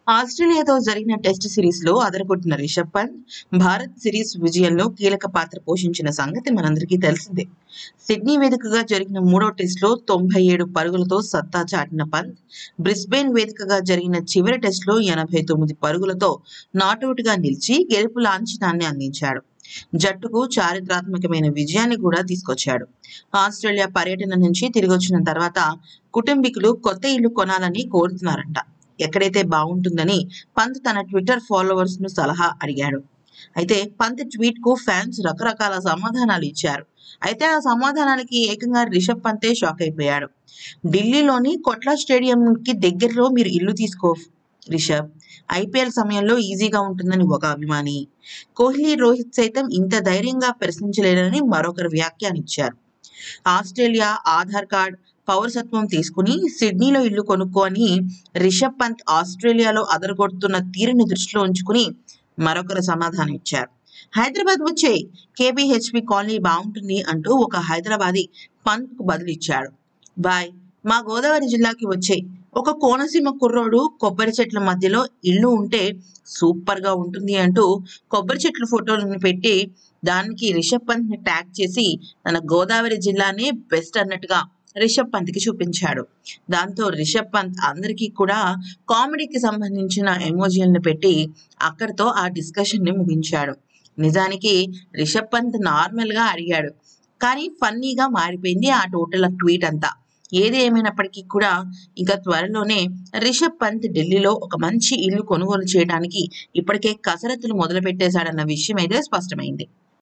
ఆస్ట్రేలియాతో జరిగిన test series లో అదరగొట్టిన రిషబ్ పంత్ భారత్ సిరీస్ విజయంలో కీలక పాత్ర పోషించిన సంగతి మనందరికీ తెలిసిందే సిడ్నీ వేదికగా జరిగిన మూడో టెస్ట్ లో తొంభై ఏడు పరుగులతో సత్తా చాటిన పంత్ బ్రిస్బెయిన్ వేదికగా జరిగిన చివరి టెస్ట్ లో ఎనభై తొమ్మిది పరుగులతో నాటౌట్ గా నిలిచి గెలుపు లాంఛనాన్ని అందించాడు జట్టుకు చారిత్రాత్మకమైన విజయాన్ని కూడా తీసుకొచ్చాడు ఆస్ట్రేలియా పర్యటన నుంచి తిరిగి వచ్చిన తర్వాత కుటుంబీకులు కొత్త ఇల్లు కొనాలని కోరుతున్నారంట ఎక్కడైతే బాగుంటుందని పంత్ తన ట్విట్టర్ ఫాలోవర్స్ ను సలహా అడిగాడు అయితే పంత్ ట్వీట్ కు ఫ్యాన్స్ రకరకాల సమాధానాలు ఇచ్చారు అయితే ఆ సమాధానాలకి ఏకంగా రిషబ్ పంతే షాక్ అయిపోయాడు ఢిల్లీలోని కొట్లా స్టేడియం కి దగ్గరలో మీరు ఇల్లు తీసుకో రిషబ్ ఐపీఎల్ సమయంలో ఈజీగా ఉంటుందని ఒక అభిమాని కోహ్లీ రోహిత్ సైతం ఇంత ధైర్యంగా ప్రశ్నించలేరని మరొకరు వ్యాఖ్యానించారు ఆస్ట్రేలియా ఆధార్ కార్డ్ పౌరసత్వం తీసుకుని సిడ్నీలో ఇల్లు కొనుక్కో అని రిషబ్ పంత్ ఆస్ట్రేలియాలో అదరగొడుతున్న తీరుని దృష్టిలో ఉంచుకుని మరొకరు సమాధానం ఇచ్చారు హైదరాబాద్ వచ్చే కేబిహెచ్పి కాలనీ బాగుంటుంది అంటూ ఒక హైదరాబాదీ పంత్ కు బదులిచ్చాడు బాయ్ మా గోదావరి జిల్లాకి వచ్చే ఒక కోనసీమ కుర్రోడు కొబ్బరి చెట్ల మధ్యలో ఇల్లు ఉంటే సూపర్ గా ఉంటుంది అంటూ కొబ్బరి చెట్ల ఫోటోలను పెట్టి దానికి రిషబ్ పంత్ ని ట్యాగ్ చేసి తన గోదావరి జిల్లానే బెస్ట్ అన్నట్టుగా రిషబ్ పంత్ కి చూపించాడు దాంతో రిషబ్ పంత్ అందరికీ కూడా కామెడీకి సంబంధించిన ఎమోజీలను పెట్టి అక్కడితో ఆ డిస్కషన్ ని ముగించాడు నిజానికి రిషబ్ పంత్ నార్మల్ గా అడిగాడు కానీ ఫన్నీగా మారిపోయింది ఆ టోటల్ ట్వీట్ అంతా ఏది ఏమైనప్పటికీ కూడా ఇంకా త్వరలోనే రిషబ్ పంత్ ఢిల్లీలో ఒక మంచి ఇల్లు కొనుగోలు చేయడానికి ఇప్పటికే కసరత్తులు మొదలు పెట్టేశాడన్న విషయం అయితే స్పష్టమైంది